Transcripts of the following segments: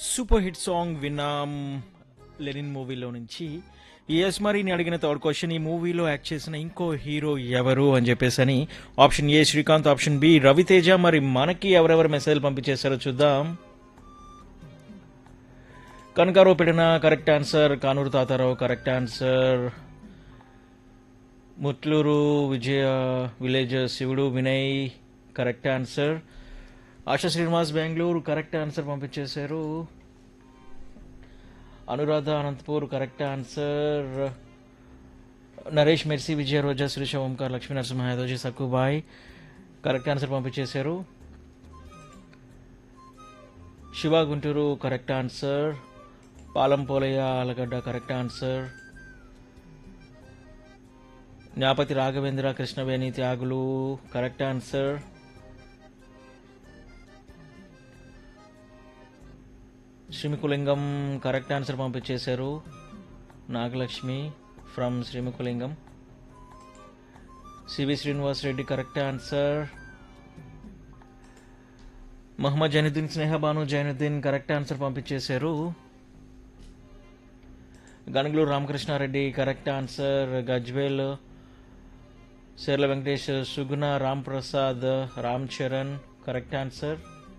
super hit song విన్నాం Lenin మూవీలో నుంచి ఎస్ మరి నేను అడిగిన థర్డ్ క్వశ్చన్ ఈ మూవీలో యాక్ట్ చేసిన ఇంకో హీరో ఎవరు అని చెప్పేసి అని option A Srikanth option B Raviteja మరి మనకి ఎవరెవరు మెసేజ్ పంపించేశారో చూద్దాం కనకారావు పెట్టిన correct answer Kanuru Tatarao correct answer Mutluru Vijaya village Shivudu Vinay correct answer Asha Srinivas Bengaluru correct answer పంపించేశారు Anuradha Anantapur correct answer Naresh Mercy Vijaya Roja Sirisha Omkar Lakshmi Narasimha Yadavji Sakkubai correct answer పంపించేశారు Shiva Guntur correct answer Palam Polayya Alagadda correct answer Gnapathi Raghavendra Krishnaveni Tyagulu correct answer శ్రీముకులింగం correct answer పంపించేశారు Nagalakshmi from Srimukhalingam C V Srinivas Reddy correct answer Mohammed Zainuddin Snehabanu Zainuddin correct answer పంపించేశారు Ganaguluru Ramakrishnareddy correct answer Gajwel Sharla Venkatesh Suguna Ram Prasad Ram Charan correct answer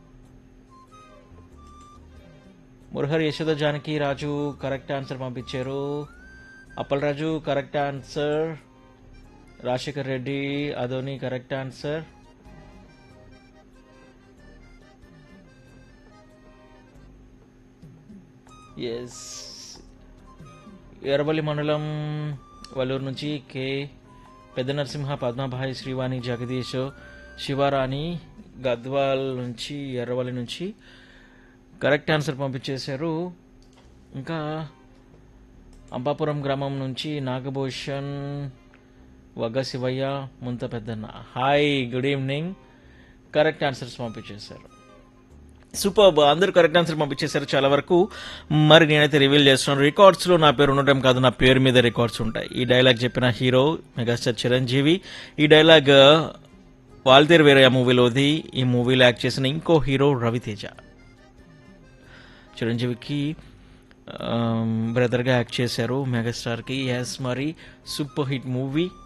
Murahari Yashoda Janaki Raju correct answer పంపించారు Appalaraju correct answer Rajasekhar Reddy Adoni correct answer S Erraballi మండలం వల్లూరు నుంచి K పెద్ద నరసింహ పద్మభాయ్ శ్రీవాణి జగదీష్ శివారాణి గద్వాల్ నుంచి ఎర్రవల్లి నుంచి correct answer పంపించేశారు ఇంకా అంబాపురం గ్రామం నుంచి Nagabhushan వగ్గ Shivayya Munta Peddanna hi good evening correct answers పంపించేశారు సూపర్ అందరూ కరెక్ట్ ఆన్సర్ పంపించేశారు చాలా వరకు మరి నేనైతే రివీల్ చేస్తున్నాను రికార్డ్స్ లో నా పేరు ఉండటం కాదు నా పేరు మీద రికార్డ్స్ ఉంటాయి ఈ డైలాగ్ చెప్పిన హీరో మెగాస్టార్ చిరంజీవి ఈ డైలాగ్ వాల్తేరు వేరే మూవీలోది ఈ మూవీలో యాక్ట్ చేసిన ఇంకో హీరో రవితేజ చిరంజీవికి బ్రదర్గా యాక్ట్ చేశారు మెగాస్టార్కి ఎస్ మరి సూపర్ హిట్ మూవీ